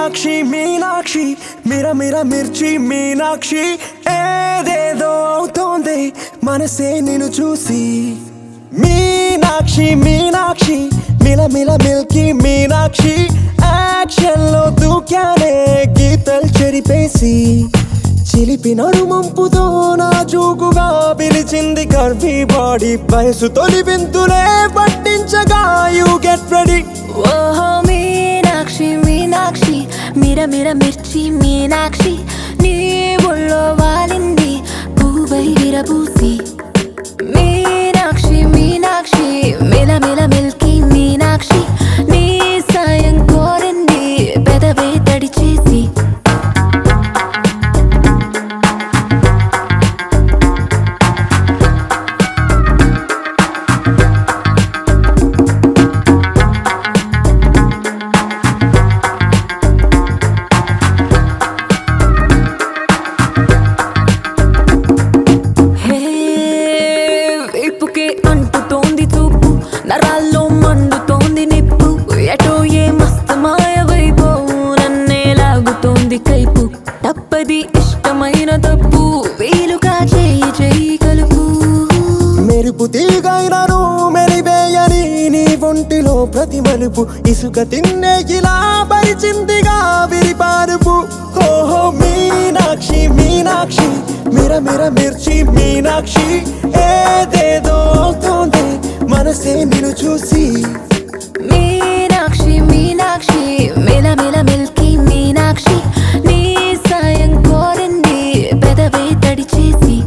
మీనాక్షి మీనాక్షి మిర మిర మిర్చి మీనాక్షి ఏదేదో అవుతోంది మనసే నిన్ను చూసి మీనాక్షి మీనాక్షి మిల మిల మిల్కి మీనాక్షి యాక్షన్ లో దూకానే గీతలు చెరిపేసి చిలిపి నడుమంపుతో నా జూకుగా పిలిచింది కర్వీ బాడీ వయసు తొలి వింతులే పట్టించగా యూ గెట్ రెడీ ఓహో మీనాక్షి మీనాక్షి మిర మిర మిర్చి మీనాక్షి నీ ఒళ్ళో వాలింది పువ్వై విరబూసి మీనాక్షి మీనాక్షి మిల మిల మిల్కి మీనాక్షి నీ సాయం కోరింది పెదవే తడి చేసి హే వైపుకే అంటుతోంది చూపు నరాల్లో మండుతోంది నిప్పు ఎటో ఏ మస్తు మాయ వైపు నన్నే లాగుతోంది కైపు తప్పది ఇష్టమైన తప్పు వీలుగా చేయి చేయి కలుపు మెరుపు తీగైనను మెలివేయని నీ ఒంటిలో ప్రతి మలుపు ఇసుక తిన్నే ఇలా పరిచిందిగా విరిపారుపు ఓహో మీనాక్షి మీనాక్షి మిర మిర మిర్చి మీనాక్షి ఏదేదో అవుతోంది మనసే నిన్ను చూసి మీనాక్షి మీనాక్షి మిల మిల మిల్కి మీనాక్షి నీ సాయం కోరింది పెదవే తడి చేసి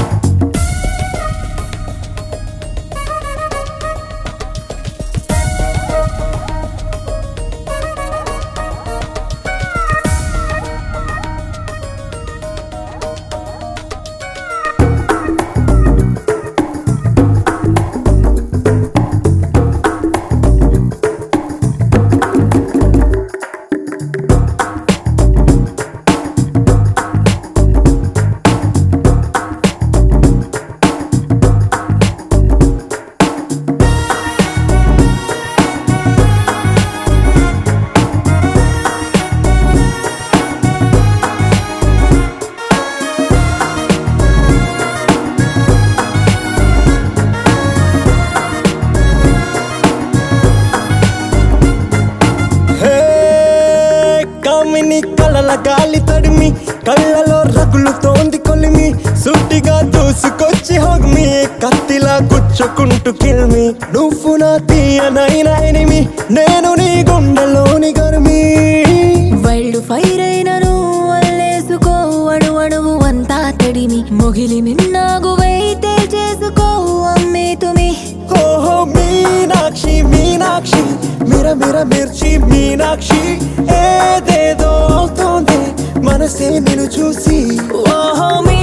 హే కామిని కళ్ళల గాలి తడిమి కళ్ళలో రగులుతోంది కొలిమి సూటిగా దూసుకొచ్చి హొగ్మి కత్తిలా గుచ్చుకుంటూ కిల్మి నువ్వు నా తీయనైన ఎనిమి నేను నీ గుండెలోని గర్మి వైల్డ్ ఫైర్ అయినను అల్లేసుకో అణు అణువు అంతా తడిమి మొగిలి మిన్నాగువైతే చేసుకో అమ్మే తుమి ఓహో మీనాక్షి మీనాక్షి మిర మిర మిర్చి మీనాక్షి ఏదేదో అవుతోంది మనసే నిన్ను చూసి ఓహో మీ